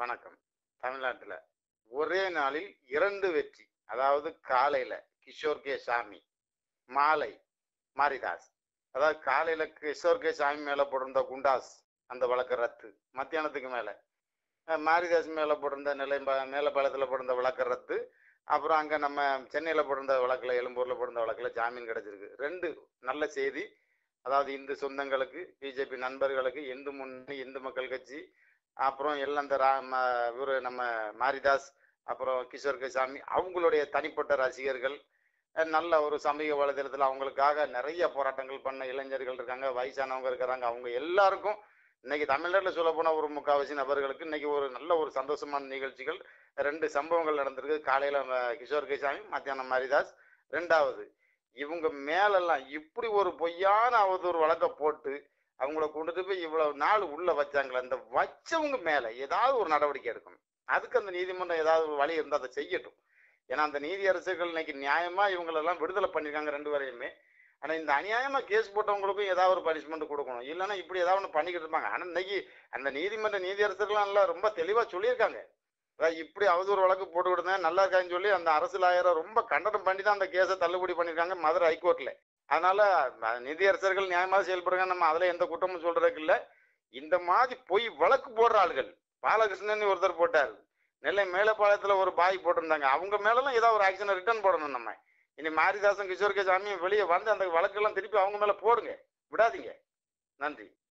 வணக்கம் தமிழ்நாட்டுல ஒரே நாளில் இரண்டு வெற்றி அதாவது காலையில கிஷோர் கே சாமி மாலை மாரிதாஸ் அதாவது காலையில கிஷோர் கே சாமி மேல போட்டிருந்த குண்டாஸ் அந்த வழக்கு ரத்து மத்தியானத்துக்கு மேல அஹ், மாரிதாஸ் மேல போட்டிருந்த நிலை மேலப்பாளையத்துல போட்டிருந்த வழக்கு ரத்து அப்புறம் அங்க நம்ம சென்னையில போட்டிருந்த வழக்குல எழும்பூர்ல போட்டிருந்த வழக்குல ஜாமீன் கிடைச்சிருக்கு ரெண்டு நல்ல செய்தி அதாவது இந்து சொந்தங்களுக்கு பிஜேபி நண்பர்களுக்கு இந்து முன்னணி இந்து மக்கள் கட்சி அப்புறம் எல்லாம் இந்த ரா- ம- இவரு நம்ம மாரிதாஸ் அப்புறம் கிஷோர் கசாமி அவங்களுடைய தனிப்பட்ட ரசிகர்கள் அஹ் நல்ல ஒரு சமூக வலைதளத்தில் அவங்களுக்காக நிறைய போராட்டங்கள் பண்ண இளைஞர்கள் இருக்காங்க வயசானவங்க இருக்கிறாங்க அவங்க எல்லாருக்கும் இன்னைக்கு தமிழ்நாட்டில் சொல்ல போன ஒரு முக்காவாசி நபர்களுக்கு இன்னைக்கு ஒரு நல்ல ஒரு சந்தோஷமான நிகழ்ச்சிகள் ரெண்டு சம்பவங்கள் நடந்திருக்கு காலையில அஹ், கிஷோர் கசாமி மத்தியானம் மாரிதாஸ் ரெண்டாவது இவங்க மேலெல்லாம் இப்படி ஒரு பொய்யான அவதூறு வழக்க போட்டு அவங்கள கொண்டுட்டு போய் இவ்வளவு நாள் உள்ள வச்சாங்களே அந்த வச்சவங்க மேல ஏதாவது ஒரு நடவடிக்கை எடுக்கணும் அதுக்கு அந்த நீதிமன்றம் ஏதாவது ஒரு வழி இருந்தால் அதை செய்யட்டும் ஏன்னா அந்த நீதி அரசுகள் இன்னைக்கு நியாயமா இவங்களெல்லாம் விடுதலை பண்ணிருக்காங்க ரெண்டு வரையுமே ஆனா இந்த அநியாயமா கேஸ் போட்டவங்களுக்கும் ஏதாவது ஒரு பனிஷ்மெண்ட் கொடுக்கணும் இல்லைன்னா இப்படி ஏதாவது ஒன்று பண்ணிக்கிட்டு இருப்பாங்க ஆனா இன்னைக்கு அந்த நீதிமன்ற நீதி அரசுகள்லாம் எல்லாம் ரொம்ப தெளிவா சொல்லியிருக்காங்க அதாவது இப்படி அவதூறு வழக்கு போட்டு விடுந்தேன் நல்லா இருக்கான்னு சொல்லி அந்த அரசு லாயரை ரொம்ப கண்டனம் பண்ணி தான் அந்த கேஸை தள்ளுபடி பண்ணியிருக்காங்க மதுரை ஹைகோர்ட்ல அதனால அஹ், நிதியரசர்கள் நியாயமாக செயல்படுறாங்க நம்ம அதுல எந்த குற்றமும் சொல்றதுக்கு இல்ல இந்த மாதிரி பொய் வழக்கு போடுற ஆளுகள் பாலகிருஷ்ணன் ஒருத்தர் போட்டார் நெல்லை மேலப்பாளையத்துல ஒரு பாய் போட்டிருந்தாங்க அவங்க மேலலாம் ஏதாவது ஒரு ஆக்ஷனை ரிட்டர்ன் போடணும் நம்ம இனி மாரிதாசன் கிஷோர் கே சாமியும் வெளியே வந்து அந்த வழக்கெல்லாம் திருப்பி அவங்க மேல போடுங்க விடாதீங்க நன்றி